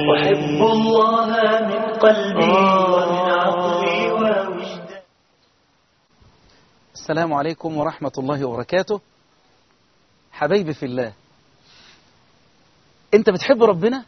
أحب الله من قلبي ومن عقلي ووجداني السلام عليكم ورحمة الله وبركاته حبايبي في الله انت بتحب ربنا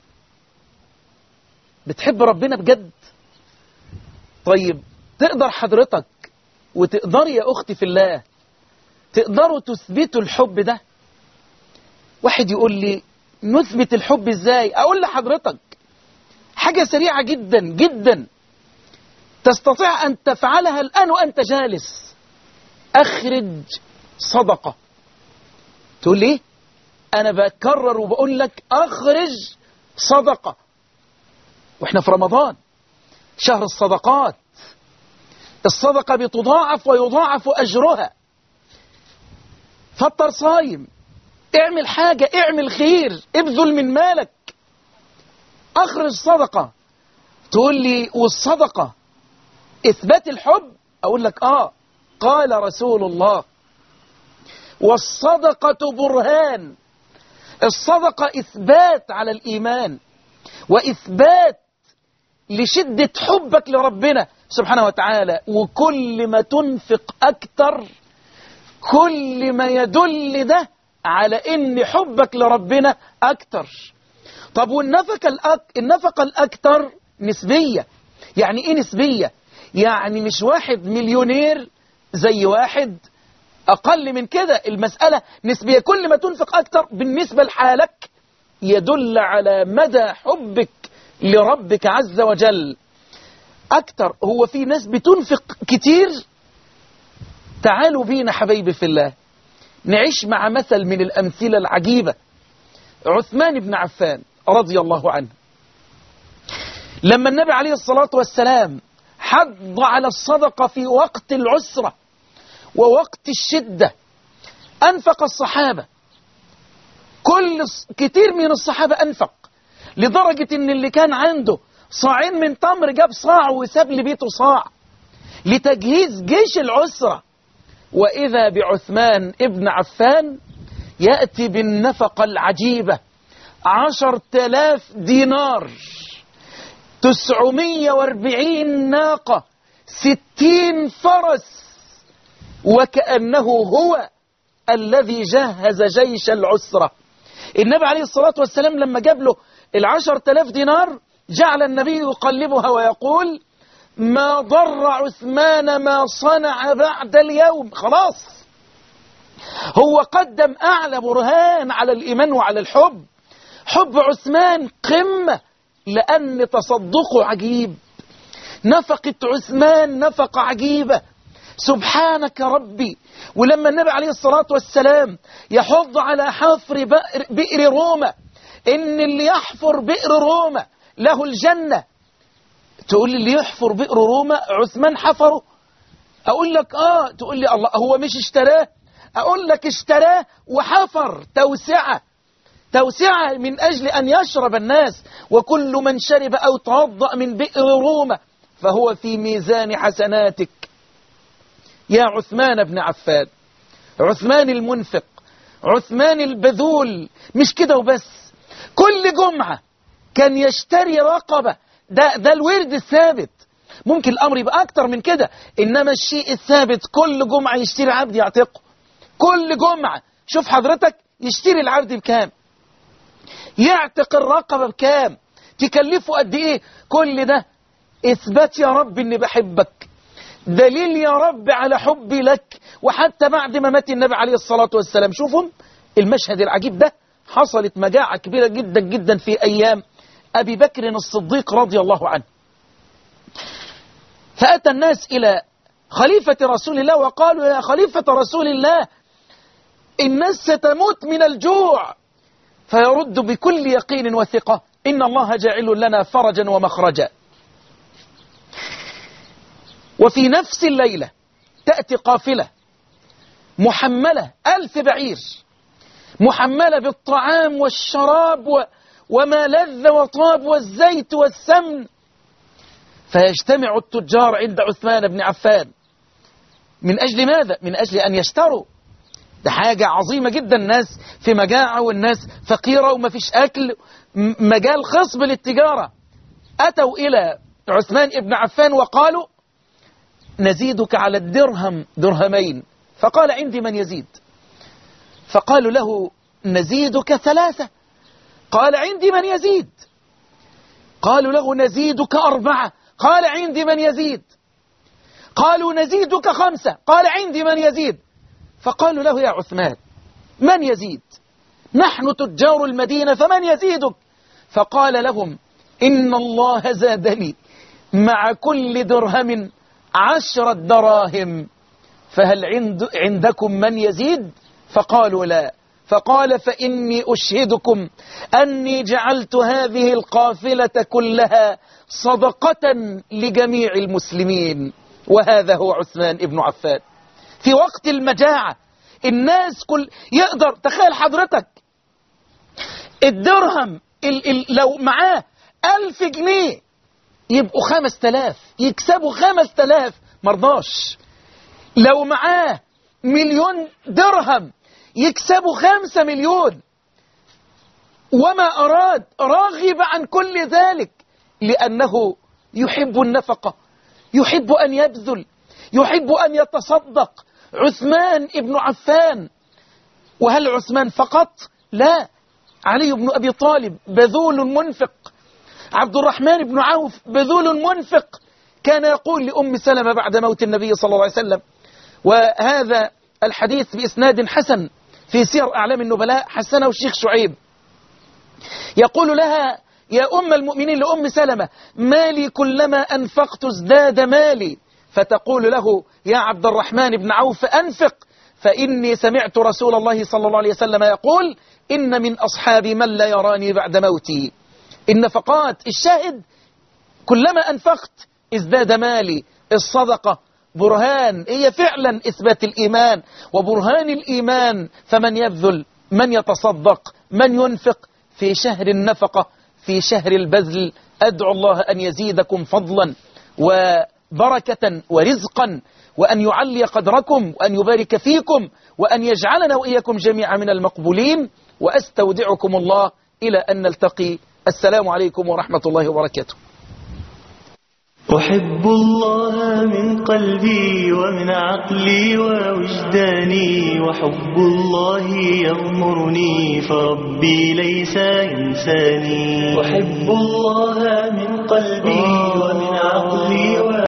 بتحب ربنا بجد طيب تقدر حضرتك وتقدر يا أختي في الله تقدروا تثبتوا الحب ده واحد يقول لي نثبت الحب ازاي اقول لحضرتك حاجة سريعة جدا جدا تستطيع ان تفعلها الان وانت جالس اخرج صدقة تقول لي انا بكرر وبقول لك اخرج صدقة واحنا في رمضان شهر الصدقات الصدقة بتضاعف ويضاعف اجرها فطر صايم اعمل حاجة اعمل خير ابذل من مالك اخرج صدقة تقول لي والصدقة اثبات الحب اقول لك اه قال رسول الله والصدقة برهان الصدقة اثبات على الايمان واثبات لشدة حبك لربنا سبحانه وتعالى وكل ما تنفق اكتر كل ما يدل ده على ان حبك لربنا اكتر طب والنفقة الأك... النفقة الاكتر نسبية يعني ايه نسبية يعني مش واحد مليونير زي واحد اقل من كده المسألة نسبية كل ما تنفق اكتر بالنسبة لحالك يدل على مدى حبك لربك عز وجل اكتر هو في ناس بتنفق كتير تعالوا بينا حبايبي في الله نعيش مع مثل من الأمثلة العجيبة عثمان بن عفان رضي الله عنه لما النبي عليه الصلاة والسلام حض على الصدقة في وقت العسرة ووقت الشدة أنفق الصحابة كل كتير من الصحابة أنفق لدرجة ان اللي كان عنده صاعين من تمر جاب صاع وساب لبيته صاع لتجهيز جيش العسرة وإذا بعثمان ابن عفان يأتي بالنفقة العجيبة عشر تلاف دينار تسعمية واربعين ناقة ستين فرس وكأنه هو الذي جهز جيش العسرة النبي عليه الصلاة والسلام لما جاب له العشر تلاف دينار جعل النبي يقلبها ويقول ما ضر عثمان ما صنع بعد اليوم خلاص هو قدم أعلى برهان على الإيمان وعلى الحب حب عثمان قمة لأن تصدقه عجيب نفقة عثمان نفقة عجيبة سبحانك ربي ولما النبي عليه الصلاة والسلام يحض على حفر بئر روما إن اللي يحفر بئر روما له الجنة تقول لي اللي يحفر بئر روما عثمان حفره اقول لك اه تقول لي الله هو مش اشتراه اقول لك اشتراه وحفر توسعة توسعة من اجل ان يشرب الناس وكل من شرب او توضأ من بئر روما فهو في ميزان حسناتك يا عثمان بن عفان عثمان المنفق عثمان البذول مش كده وبس كل جمعة كان يشتري رقبة ده, ده الورد الثابت ممكن الأمر يبقى أكتر من كده إنما الشيء الثابت كل جمعة يشتري عبد يعتقه كل جمعة شوف حضرتك يشتري العبد بكام يعتق الرقبة بكام تكلفه قد إيه كل ده إثبات يا رب إني بحبك دليل يا رب على حبي لك وحتى بعد ما مات النبي عليه الصلاة والسلام شوفهم المشهد العجيب ده حصلت مجاعة كبيرة جدا جدا في أيام أبي بكر الصديق رضي الله عنه فأتى الناس إلى خليفة رسول الله وقالوا يا خليفة رسول الله الناس ستموت من الجوع فيرد بكل يقين وثقة إن الله جاعل لنا فرجا ومخرجا وفي نفس الليلة تأتي قافلة محملة ألف بعير محملة بالطعام والشراب و... وما لذ وطاب والزيت والسمن فيجتمع التجار عند عثمان بن عفان من أجل ماذا؟ من أجل أن يشتروا ده حاجة عظيمة جدا الناس في مجاعة والناس فقيرة وما فيش أكل م- مجال خصب للتجارة أتوا إلى عثمان بن عفان وقالوا نزيدك على الدرهم درهمين فقال عندي من يزيد فقالوا له نزيدك ثلاثة قال عندي من يزيد قالوا له نزيدك أربعة قال عندي من يزيد قالوا نزيدك خمسة قال عندي من يزيد فقالوا له يا عثمان من يزيد نحن تجار المدينة فمن يزيدك فقال لهم إن الله زادني مع كل درهم عشرة دراهم فهل عند عندكم من يزيد فقالوا لا فقال فإني أشهدكم أني جعلت هذه القافلة كلها صدقة لجميع المسلمين وهذا هو عثمان ابن عفان في وقت المجاعة الناس كل يقدر تخيل حضرتك الدرهم ال ال لو معاه ألف جنيه يبقوا خمس تلاف يكسبوا خمس تلاف مرضاش لو معاه مليون درهم يكسبوا خمسة مليون وما أراد راغب عن كل ذلك لأنه يحب النفقة يحب أن يبذل يحب أن يتصدق عثمان ابن عفان وهل عثمان فقط لا علي بن أبي طالب بذول منفق عبد الرحمن بن عوف بذول منفق كان يقول لأم سلمة بعد موت النبي صلى الله عليه وسلم وهذا الحديث بإسناد حسن في سير أعلام النبلاء حسنه الشيخ شعيب يقول لها يا أم المؤمنين لأم سلمة مالي كلما أنفقت ازداد مالي فتقول له يا عبد الرحمن بن عوف أنفق فإني سمعت رسول الله صلى الله عليه وسلم يقول إن من أصحابي من لا يراني بعد موتي النفقات الشاهد كلما أنفقت ازداد مالي الصدقة برهان هي فعلا إثبات الإيمان وبرهان الإيمان فمن يبذل من يتصدق من ينفق في شهر النفقة في شهر البذل أدعو الله أن يزيدكم فضلا وبركة ورزقا وأن يعلي قدركم وأن يبارك فيكم وأن يجعلنا وإياكم جميعا من المقبولين وأستودعكم الله إلى أن نلتقي السلام عليكم ورحمة الله وبركاته أحب الله من قلبي ومن عقلي ووجداني وحب الله يغمرني فربي ليس إنساني أحب الله من قلبي ومن عقلي